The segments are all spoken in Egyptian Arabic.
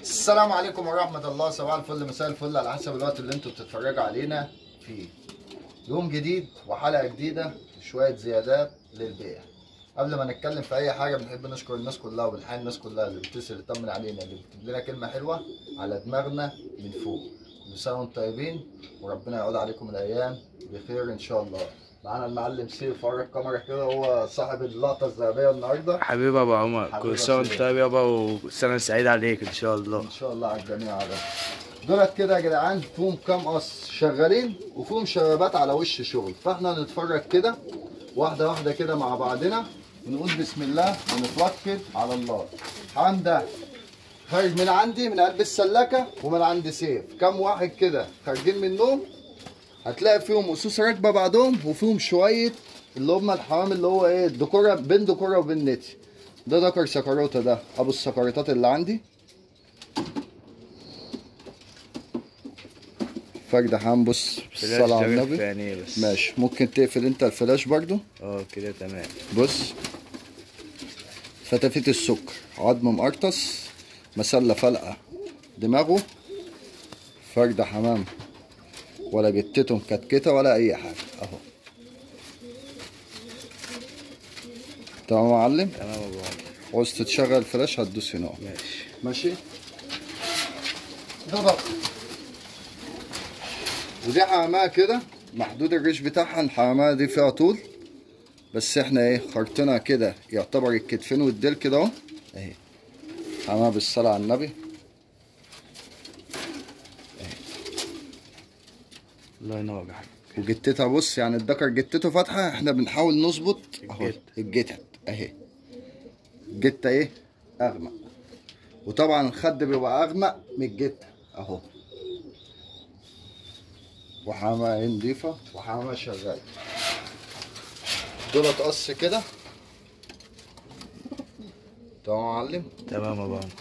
السلام عليكم ورحمة الله صباح الفل مساء الفل على حسب الوقت اللي انتوا بتتفرجوا علينا فيه يوم جديد وحلقة جديدة شوية زيادات للبيع قبل ما نتكلم في أي حاجة بنحب نشكر الناس كلها وبنحيي الناس كلها اللي بتتصل تطمن علينا اللي بتكتب لنا كلمة حلوة على دماغنا من فوق كل سنة وانتم طيبين وربنا يعود عليكم الأيام بخير إن شاء الله معانا المعلم سيف ورا الكاميرا كده هو صاحب اللقطة الذهبية النهاردة حبيبي ابو عمر حبيبي كل سنه وانت سيدي. طيب يابا وسنه سعيده عليك ان شاء الله ان شاء الله على الجميع على دولت كده يا جدعان فيهم كام قص شغالين وفيهم شبابات على وش شغل فاحنا نتفرج كده واحده واحده كده مع بعضنا ونقول بسم الله ونتوكل على الله الحمام ده خارج من عندي من قلب السلاكه ومن عند سيف كام واحد كده خارجين من النوم هتلاقي فيهم اسوس راكبه بعضهم وفيهم شويه اللي هم الحمام اللي هو ايه الدكوره بين دكوره وبين نتي ده ذكر سكروته ده ابو السكرتات اللي عندي فرد حام بص الصلاة على النبي يعني بس ماشي ممكن تقفل انت الفلاش برضو اه كده تمام بص فتافيت السكر عظم مقرطس مسلة فلقة دماغه فرد حمام ولا جتته مكتكتة ولا أي حاجة أهو تمام يا معلم تمام ابو عمر عاوز تتشغل الفلاش هتدوس هنا أهو. ماشي ماشي ده ضغط ودي حمامة كده محدود الريش بتاعها الحمامة دي فيها طول بس احنا ايه خرطنا كده يعتبر الكتفين والديل كده اهو اهي حمامة بالصلاة على النبي الله ينور يا حاج وجتتها بص يعني الدكر جتته فاتحة احنا بنحاول نظبط اهو الجت. الجتت اهي الجتة ايه اغمق وطبعا الخد بيبقى اغمق من الجتة اهو وحامة ايه نضيفة وحامة شغالة دول تقص كده تمام يا معلم تمام ابو عمر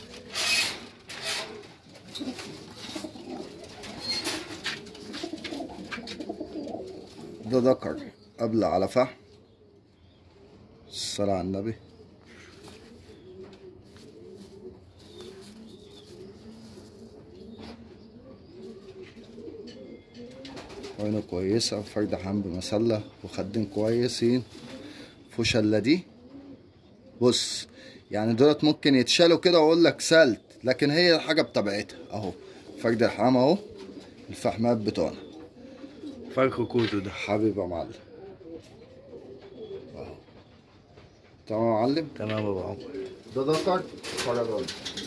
ده ذكر قبل على فحم الصلاة على النبي عينه كويسة وفرد حم بمسلة وخدين كويسين فشلة دي بص يعني دولت ممكن يتشالوا كده واقول لك سلت لكن هي الحاجة بطبيعتها اهو فرد الحمام اهو الفحمات بتوعنا فرق كوتو ده حبيبي يا معلم اهو تمام يا معلم تمام ابو عمر ده ذكر فرجاني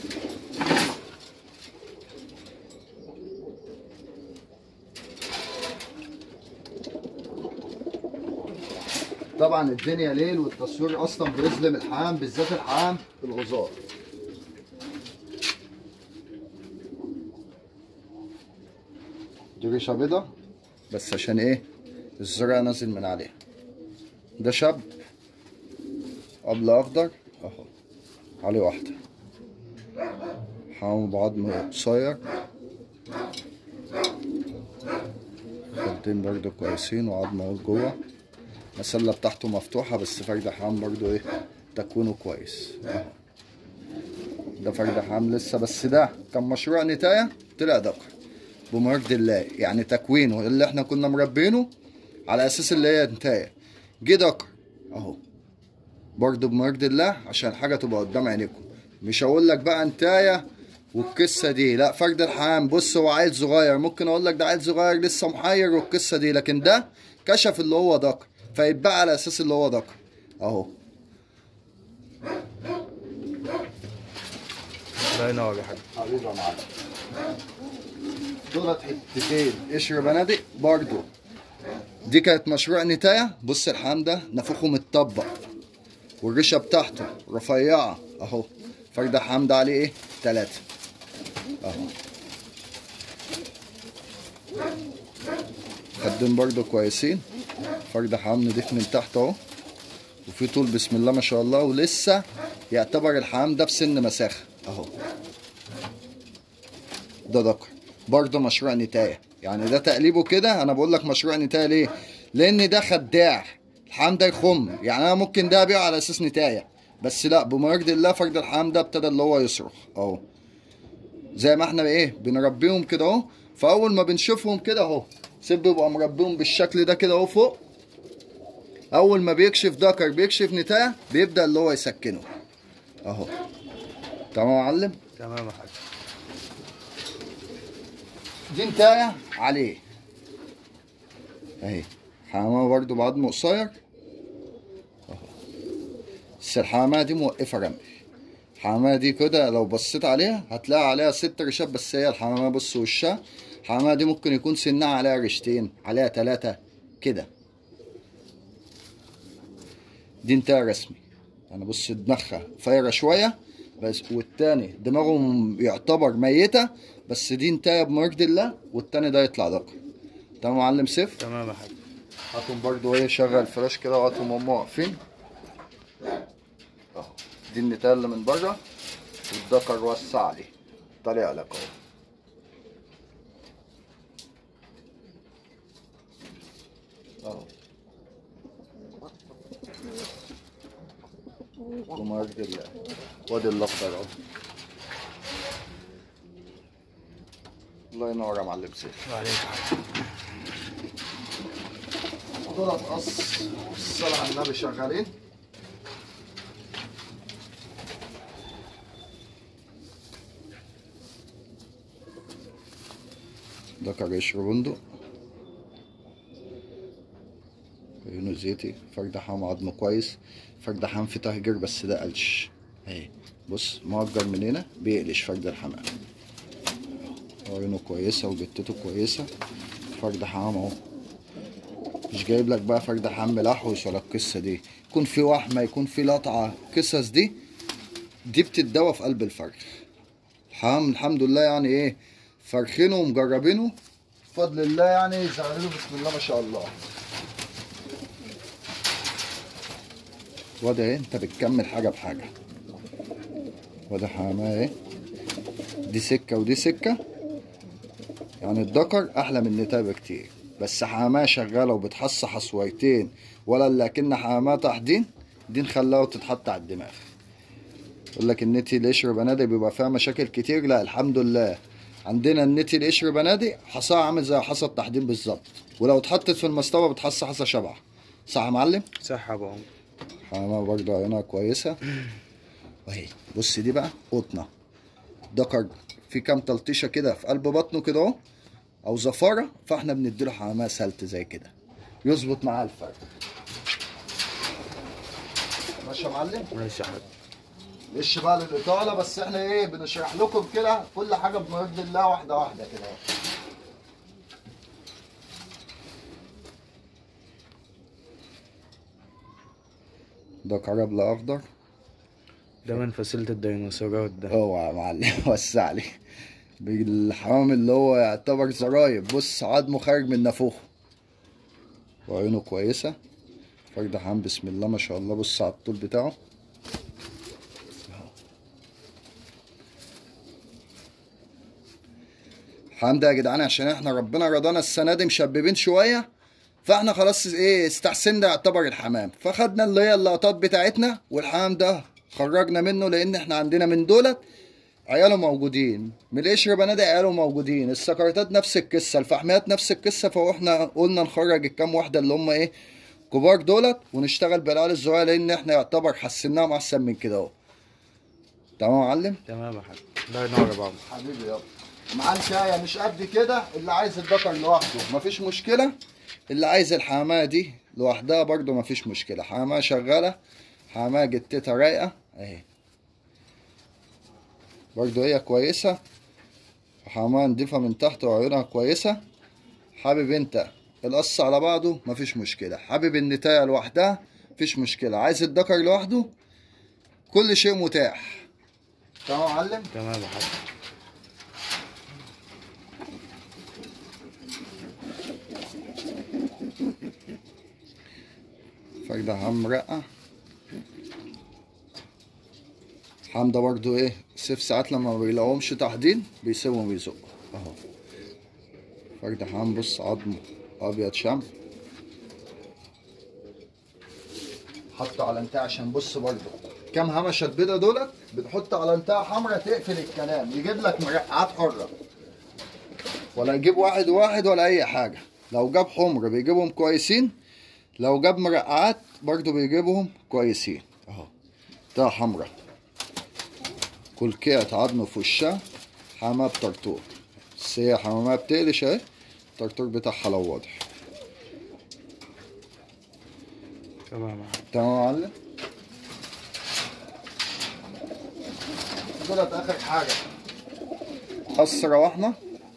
طبعا الدنيا ليل والتصوير اصلا بيظلم الحمام بالذات الحمام الغزار دي ريشه بيضه بس عشان ايه الزرع نازل من عليها ده شاب قبل اخضر اهو عليه واحدة حمام بعظم قصير خدين برضو كويسين وعظم اهو جوه المسلة بتاعته مفتوحة بس فرد حمام برضو ايه تكوينه كويس اهو ده فرد حمام لسه بس ده كان مشروع نتاية طلع دكر بمرض الله يعني تكوينه اللي احنا كنا مربينه على اساس اللي هي نتاية جه دكر اهو برضه بمرض الله عشان الحاجه تبقى قدام عينيكم مش هقول لك بقى انتايه والقصه دي لا فرد الحمام بص هو عيل صغير ممكن اقول لك ده عيل صغير لسه محير والقصه دي لكن ده كشف اللي هو ذكر فيتباع على اساس اللي هو ذكر اهو الله ينور يا حاج حبيبي يا معلم دولت حتتين قشر بنادق برضو دي كانت مشروع نتاية بص الحمام ده نافوخه متطبق والريشة بتاعته رفيعة اهو فرد الحمام ده عليه ايه تلاتة اهو خدين برضو كويسين فرد حمام نضيف من تحت اهو وفي طول بسم الله ما شاء الله ولسه يعتبر الحمام ده في سن مساخة اهو ده ذكر برضه مشروع نتاية يعني ده تقليبه كده انا بقول لك مشروع نتاية ليه لان ده خداع الحمام ده يخم يعني انا ممكن ده ابيعه على اساس نتاية بس لا بمرض الله فرد الحمام ده ابتدى اللي هو يصرخ اهو زي ما احنا ايه بنربيهم كده اهو فاول ما بنشوفهم كده اهو سيب بيبقى مربيهم بالشكل ده كده اهو فوق اول ما بيكشف ذكر بيكشف نتاية بيبدا اللي هو يسكنه اهو تمام يا معلم تمام يا حاج دي نتاية عليه اهي حمامة برضو بعضم قصير اهو بس الحمامة دي موقفة رمل الحمامة دي كده لو بصيت عليها هتلاقي عليها ست ريشات بس هي الحمامة بص وشها الحمامة دي ممكن يكون سنها عليها ريشتين عليها تلاتة كده دي نتاية رسمي انا بص دماغها فايرة شوية بس والتاني دماغه يعتبر ميتة بس دي نتاية بمرض الله والتاني ده يطلع ذكر تمام يا معلم سيف تمام يا حاج هاتهم برضو ايه شغل فلاش كده وهاتهم هم واقفين اهو دي النتاية اللي من بره والذكر وسع عليه طالع لك اهو اهو بمرض الله وادي الاخضر اهو الله ينور يا معلم سيف وعليك يا حاج دول قص الصلاة على النبي شغالين ده كريش بندق عيونه زيتي فرد حام عظمه كويس فرد حام في تهجر بس ده قلش اهي بص مهجر من هنا بيقلش فرد الحمام عيونه كويسة وجتته كويسة فرد حام اهو مش جايب لك بقى فرد حم لحوش ولا القصه دي يكون في وحمه يكون في لطعه قصص دي دي بتتدوى في قلب الفرخ الحمد الحمد لله يعني ايه فرخينه ومجربينه بفضل الله يعني زعلانين بسم الله ما شاء الله وده ايه انت بتكمل حاجه بحاجه وده حماه ايه دي سكه ودي سكه يعني الذكر احلى من النتاية بكتير بس حماماه شغاله وبتحص حصويتين ولا اللي اكن حماماه تحدين دي نخليها وتتحط على الدماغ يقول لك النتي القشر بنادق بيبقى فيها مشاكل كتير لا الحمد لله عندنا النتي القشر بنادق حصاها عامل زي حصى التحديد بالظبط ولو اتحطت في المصطبه بتحص حصى شبع صح يا معلم صح يا ابو عمر حمامه برضه عينها كويسه وهي بص دي بقى قطنه ذكر في كام تلطيشه كده في قلب بطنه كده اهو او زفاره فاحنا بنديله حمامه سلت زي كده يظبط معاه الفرق ماشي يا معلم ماشي يا حاج ليش بقى للاطاله بس احنا ايه بنشرح لكم كده كل حاجه بمرض الله واحده واحده كده اهو. ده كرب اخضر ده من فصيلة الديناصورات ده اوعى يا معلم وسع لي بالحمام اللي هو يعتبر زرايب بص عظمه خارج من نافوخه وعينه كويسة فرد حمام بسم الله ما شاء الله بص على الطول بتاعه الحمام ده يا جدعان عشان احنا ربنا رضانا السنة دي مشببين شوية فاحنا خلاص ايه استحسنا يعتبر الحمام فخدنا اللي هي اللقطات بتاعتنا والحمام ده خرجنا منه لان احنا عندنا من دولت عياله موجودين من القشر بنادق عياله موجودين السكرتات نفس القصه الفحميات نفس القصه فاحنا قلنا نخرج الكام واحده اللي هم ايه كبار دولت ونشتغل بالعيال الصغيره لان احنا يعتبر حسناهم احسن من كده اهو تمام يا معلم تمام يا حاج الله ينور يا ابو عمر حبيبي يلا معاه الشاية مش قد كده اللي عايز الذكر لوحده مفيش مشكلة اللي عايز الحماية دي لوحدها برضو مفيش مشكلة حماية شغالة حماية جتتها رايقة اهي برضو هي كويسة حماية نضيفة من تحت وعيونها كويسة حابب انت القص على بعضه مفيش مشكلة حابب النتاية لوحدها مفيش مشكلة عايز الذكر لوحده كل شيء متاح تمام يا معلم تمام يا حاج فردة حمراء حمدة برضو ايه سيف ساعات لما ما بيلاقوهمش تحديد بيسيبهم يزقوا اهو فردة حم بص عظمه ابيض شم حطه على انت عشان بص برضو كام همشة بيضة دولت بنحط على انتهى حمراء تقفل الكلام يجيب لك مرقعات حره ولا يجيب واحد واحد ولا اي حاجه لو جاب حمر بيجيبهم كويسين لو جاب مرقعات برضو بيجيبهم كويسين اهو ده حمرا كل كده عضمه في وشها حمام طرطور بس هي حمامها بتقلش اهي الطرطور بتاعها لو واضح تمام يا حاج تمام يا معلم دولت اخر حاجه قص روحنا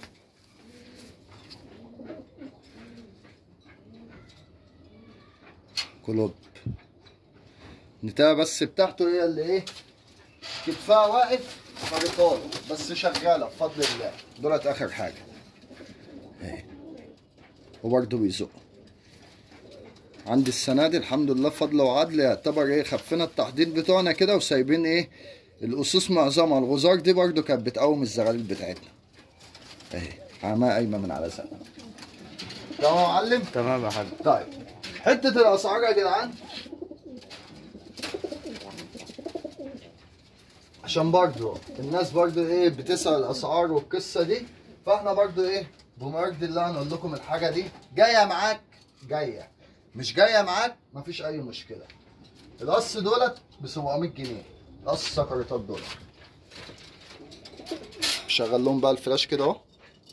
كلوب النتاية بس بتاعته هي اللي ايه كتفها واقف فريطان بس شغالة بفضل الله دولت اخر حاجة اهي وبرضه بيزق عندي السنة دي الحمد لله بفضل وعدل يعتبر ايه خفينا التحضير بتوعنا كده وسايبين ايه الاسوس معظمها الغزار دي برضو كانت بتقوم الزغاليل بتاعتنا اهي حماها قايمة من على سنة تمام يا معلم تمام يا حاج طيب حتة الأسعار يا جدعان عشان برضو الناس برضو ايه بتسأل الأسعار والقصة دي فاحنا برضو ايه بمرض الله هنقول لكم الحاجة دي جاية معاك جاية مش جاية معاك مفيش أي مشكلة القص دولت ب 700 جنيه القص السكرتات دول شغل لهم بقى الفلاش كده اهو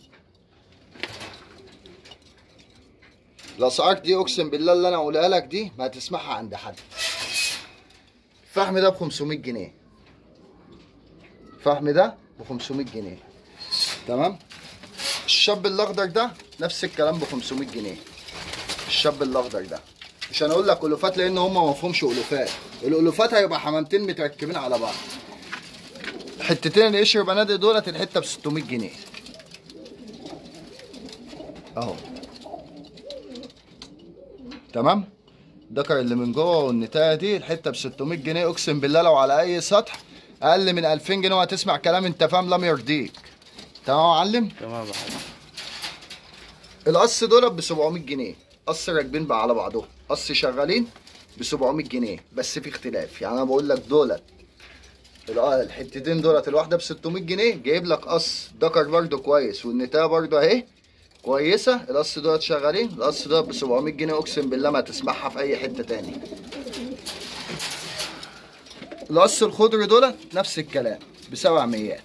الاسعار دي اقسم بالله اللي انا اقولها لك دي ما هتسمعها عند حد الفحم ده ب 500 جنيه الفحم ده ب 500 جنيه تمام الشاب الاخضر ده نفس الكلام ب 500 جنيه الشاب الاخضر ده مش هنقول لك الوفات لان هم ما مفهومش الوفات الالوفات هيبقى حمامتين متركبين على بعض حتتين القشر بنادق دولت الحته ب 600 جنيه اهو تمام الدكر اللي من جوه والنتايه دي الحته ب 600 جنيه اقسم بالله لو على اي سطح اقل من 2000 جنيه وهتسمع كلام انت فاهم لم يرضيك تمام يا معلم تمام يا حاج القص دول ب 700 جنيه قص راكبين بقى على بعضهم قص شغالين ب 700 جنيه بس في اختلاف يعني انا بقول لك دولت ال- الحتتين دولت الواحده ب 600 جنيه جايب لك قص دكر برده كويس والنتايه برده اهي كويسه القص دولت شغالين القص دولت ب 700 جنيه اقسم بالله ما تسمعها في اي حته تاني القص الخضر دولت نفس الكلام ب 700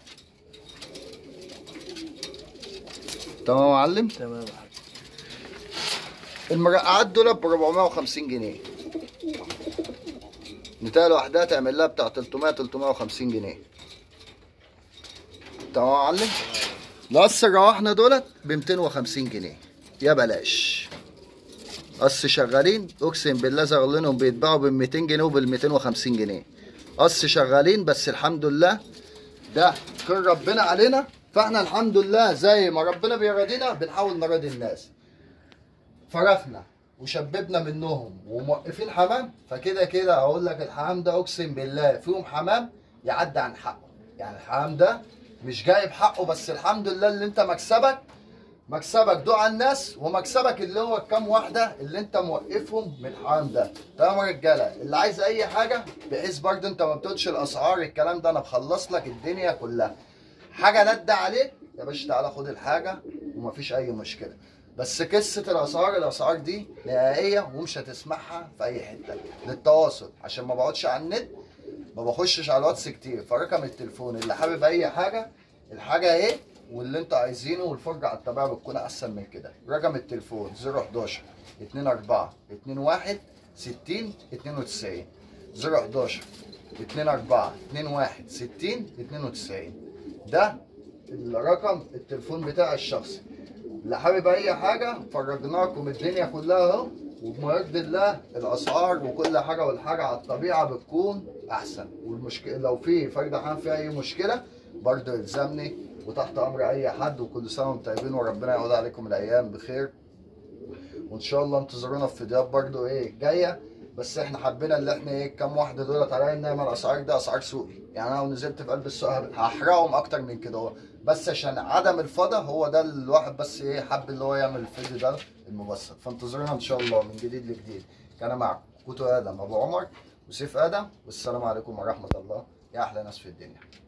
تمام يا معلم تمام يا حاج المرقعات دول ب 450 جنيه نتاية لوحدها تعمل لها بتاع 300 350 جنيه تمام يا معلم القص الرواحنا دولت ب 250 جنيه يا بلاش قص شغالين اقسم بالله زغلينهم بيتباعوا ب 200 جنيه وبال 250 جنيه قص شغالين بس الحمد لله ده كان ربنا علينا فاحنا الحمد لله زي ما ربنا بيراضينا بنحاول نراضي الناس فرخنا وشببنا منهم وموقفين حمام فكده كده اقول لك الحمام ده اقسم بالله فيهم حمام يعدي عن حقه يعني الحمام ده مش جايب حقه بس الحمد لله اللي انت مكسبك مكسبك دعاء الناس ومكسبك اللي هو الكام واحده اللي انت موقفهم من الحمام ده تمام يا رجاله اللي عايز اي حاجه بحيث برضه انت ما بتقولش الاسعار الكلام ده انا بخلص لك الدنيا كلها حاجه ند عليك يا باشا تعالى خد الحاجه ومفيش اي مشكله بس قصه الاسعار الاسعار دي نهائيه ومش هتسمعها في اي حته للتواصل عشان ما بقعدش على النت ما بخشش على الواتس كتير فرقم التليفون اللي حابب اي حاجه الحاجه اهي واللي انتوا عايزينه والفرجه على الطبيعه بتكون احسن من كده رقم التليفون 011 24 21 60 92 011 24 21 60 92 ده الرقم التليفون بتاع الشخصي اللي حابب اي حاجه فرجناكم الدنيا كلها اهو وبمرض الله الاسعار وكل حاجه والحاجه على الطبيعه بتكون احسن والمشكله لو في فرد حام فيها اي مشكله برضه يلزمني وتحت امر اي حد وكل سنه وانتم طيبين وربنا يعود عليكم الايام بخير وان شاء الله انتظرونا في فيديوهات برضه ايه جايه بس احنا حبينا اللي احنا ايه كام واحده دولت علينا نعمل اسعار ده اسعار سوقي يعني انا لو نزلت في قلب السوق هحرقهم اكتر من كده هو بس عشان عدم الفضا هو ده الواحد بس ايه حب اللي هو يعمل الفيديو ده المبسط فانتظرونا ان شاء الله من جديد لجديد كان معكم كوتو ادم ابو عمر وسيف ادم والسلام عليكم ورحمه الله يا احلى ناس في الدنيا